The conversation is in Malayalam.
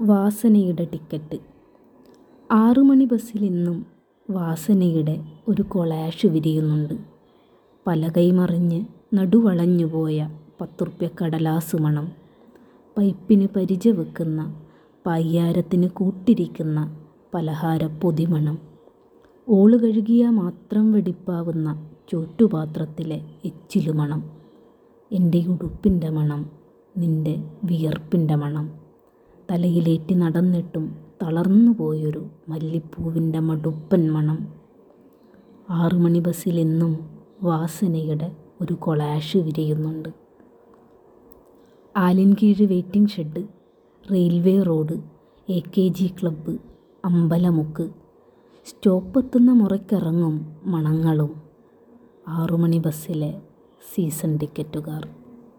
വാസനയുടെ ടിക്കറ്റ് ആറു മണി ബസ്സിൽ ഇന്നും വാസനയുടെ ഒരു കൊളാഷ് വിരിയുന്നുണ്ട് പലകൈ മറിഞ്ഞ് നടുവളഞ്ഞു പോയ പത്തുറുപ്യ കടലാസ് മണം പൈപ്പിന് പരിച വെക്കുന്ന പയ്യാരത്തിന് കൂട്ടിരിക്കുന്ന പലഹാര പൊതിമണം ഓള് കഴുകിയാൽ മാത്രം വെടിപ്പാവുന്ന ചോറ്റുപാത്രത്തിലെ എച്ചിലു മണം എൻ്റെ ഉടുപ്പിൻ്റെ മണം നിൻ്റെ വിയർപ്പിൻ്റെ മണം തലയിലേറ്റി നടന്നിട്ടും തളർന്നു പോയൊരു മല്ലിപ്പൂവിൻ്റെ മടുപ്പൻ മണം ആറു മണി ബസ്സിൽ ഇന്നും വാസനയുടെ ഒരു കൊളാഷ് വിരിയുന്നുണ്ട് Alinkeezh waiting shed railway road A K G club Ambalamukku സ്റ്റോപ്പെത്തുന്ന മുറയ്ക്കിറങ്ങും മണങ്ങളും ആറുമണി ബസ്സിലെ സീസൺ ടിക്കറ്റുകാർ